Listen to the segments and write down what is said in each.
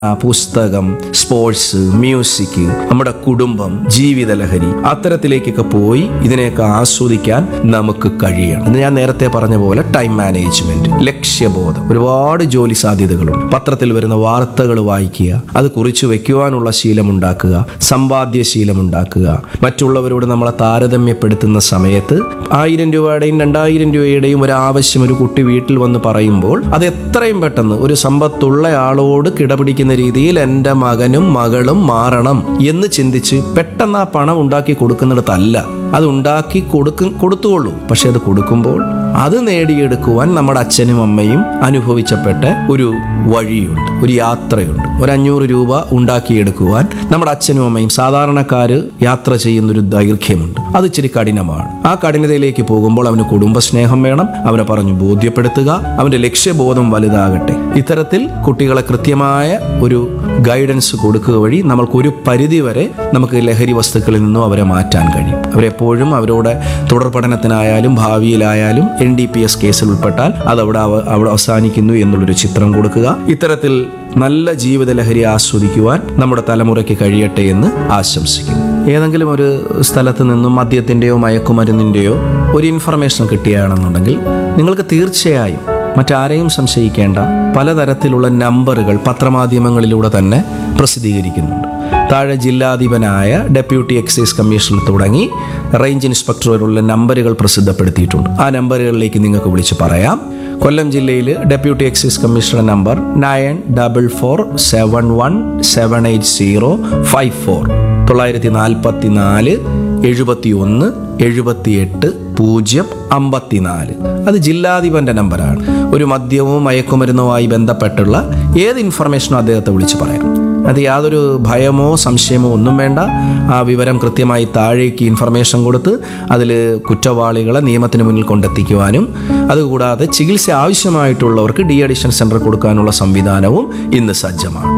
ആ, പുസ്തകം sports music നമ്മുടെ കുടുംബം ജീവിത ലഹരി അത്തരത്തിലേക്കൊക്കെ പോയി ഇതിനെയൊക്കെ ആസ്വദിക്കാൻ നമുക്ക് കഴിയണം എന്ന് ഞാൻ നേരത്തെ പറഞ്ഞ പോലെ ടൈം മാനേജ്മെന്റ് ലക്ഷ്യബോധം ഒരുപാട് ജോലി സാധ്യതകളുണ്ട് പത്രത്തിൽ വരുന്ന വാർത്തകൾ വായിക്കുക അത് കുറിച്ചു വെക്കുവാനുള്ള ശീലമുണ്ടാക്കുക സമ്പാദ്യ ശീലമുണ്ടാക്കുക മറ്റുള്ളവരോട് നമ്മളെ താരതമ്യപ്പെടുത്തുന്ന സമയത്ത് ആയിരം രൂപയുടെയും രണ്ടായിരം രൂപയുടെയും ഒരു ആവശ്യം ഒരു കുട്ടി വീട്ടിൽ വന്ന് പറയുമ്പോൾ അത് എത്രയും പെട്ടെന്ന് ഒരു സമ്പത്തുള്ള ആളോട് കിടപിടിക്കുന്ന രീതിയിൽ എൻ്റെ മകനും മകളും മാറണം എന്ന് ചിന്തിച്ച് പെട്ടെന്ന് ആ പണം ഉണ്ടാക്കി കൊടുക്കുന്നിടത്തല്ല അത് ഉണ്ടാക്കി കൊടുക്കും കൊടുത്തുകൊള്ളൂ പക്ഷെ അത് കൊടുക്കുമ്പോൾ അത് നേടിയെടുക്കുവാൻ നമ്മുടെ അച്ഛനും അമ്മയും അനുഭവിച്ചപ്പെട്ട ഒരു വഴിയുണ്ട് ഒരു യാത്രയുണ്ട് ഒരു അഞ്ഞൂറ് രൂപ ഉണ്ടാക്കിയെടുക്കുവാൻ നമ്മുടെ അച്ഛനും അമ്മയും സാധാരണക്കാര് യാത്ര ചെയ്യുന്ന ഒരു ദൈർഘ്യമുണ്ട് അത് ഇച്ചിരി കഠിനമാണ് ആ കഠിനതയിലേക്ക് പോകുമ്പോൾ അവന് കുടുംബസ്നേഹം വേണം അവനെ പറഞ്ഞു ബോധ്യപ്പെടുത്തുക അവന്റെ ലക്ഷ്യബോധം വലുതാകട്ടെ ഇത്തരത്തിൽ കുട്ടികളെ കൃത്യമായ ഒരു ഗൈഡൻസ് കൊടുക്കുക വഴി നമ്മൾക്ക് ഒരു പരിധി വരെ നമുക്ക് ലഹരി വസ്തുക്കളിൽ നിന്നും അവരെ മാറ്റാൻ കഴിയും അവരെപ്പോഴും അവരോട് തുടർ പഠനത്തിനായാലും ഭാവിയിലായാലും എൻ ഡി പി എസ് കേസിൽ ഉൾപ്പെട്ടാൽ അത് അവിടെ അവ- അവിടെ അവസാനിക്കുന്നു എന്നുള്ളൊരു ചിത്രം കൊടുക്കുക ഇത്തരത്തിൽ നല്ല ജീവിത ലഹരി ആസ്വദിക്കുവാൻ നമ്മുടെ തലമുറയ്ക്ക് കഴിയട്ടെ എന്ന് ആശംസിക്കുന്നു ഏതെങ്കിലും ഒരു സ്ഥലത്ത് നിന്നും മദ്യത്തിൻ്റെയോ മയക്കുമരുന്നിൻ്റെയോ ഒരു ഇൻഫർമേഷൻ കിട്ടുകയാണെന്നുണ്ടെങ്കിൽ നിങ്ങൾക്ക് തീർച്ചയായും മറ്റാരെയും സംശയിക്കേണ്ട പലതരത്തിലുള്ള നമ്പറുകൾ പത്രമാധ്യമങ്ങളിലൂടെ തന്നെ പ്രസിദ്ധീകരിക്കുന്നുണ്ട് താഴെ ജില്ലാധിപനായ ഡെപ്യൂട്ടി എക്സൈസ് കമ്മീഷണർ തുടങ്ങി റേഞ്ച് ഇൻസ്പെക്ടർ വരെയുള്ള നമ്പറുകൾ പ്രസിദ്ധപ്പെടുത്തിയിട്ടുണ്ട് ആ നമ്പറുകളിലേക്ക് നിങ്ങൾക്ക് വിളിച്ച് പറയാം കൊല്ലം ജില്ലയിൽ deputy excise commissioner number nine double four seven one seven eight zero five four തൊള്ളായിരത്തി നാൽപ്പത്തി നാല് എഴുപത്തി ഒന്ന് എഴുപത്തിയെട്ട് പൂജ്യം അമ്പത്തിനാല് അത് ജില്ലാധിപന്റെ നമ്പറാണ് ഒരു മദ്യവും മയക്കുമരുന്നുമായി ബന്ധപ്പെട്ടുള്ള ഏത് ഇൻഫർമേഷനും അദ്ദേഹത്തെ വിളിച്ച് പറയാം അത് യാതൊരു ഭയമോ സംശയമോ ഒന്നും വേണ്ട ആ വിവരം കൃത്യമായി താഴേക്ക് ഇൻഫർമേഷൻ കൊടുത്ത് അതിൽ കുറ്റവാളികളെ നിയമത്തിന് മുന്നിൽ കൊണ്ടെത്തിക്കുവാനും അതുകൂടാതെ ചികിത്സ ആവശ്യമായിട്ടുള്ളവർക്ക് ഡി അഡിഷൻ സെന്റർ കൊടുക്കാനുള്ള സംവിധാനവും ഇന്ന് സജ്ജമാണ്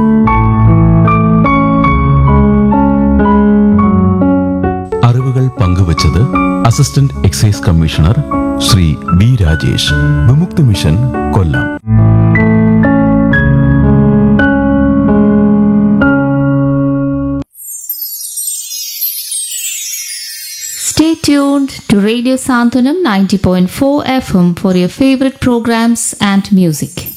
അറിവുകൾ പങ്കുവച്ചത് assistant excise commissioner Shri B Rajesh Vimukthi mission Kollam Stay tuned to Radio Santanam 90.4 FM for your favorite programs and music.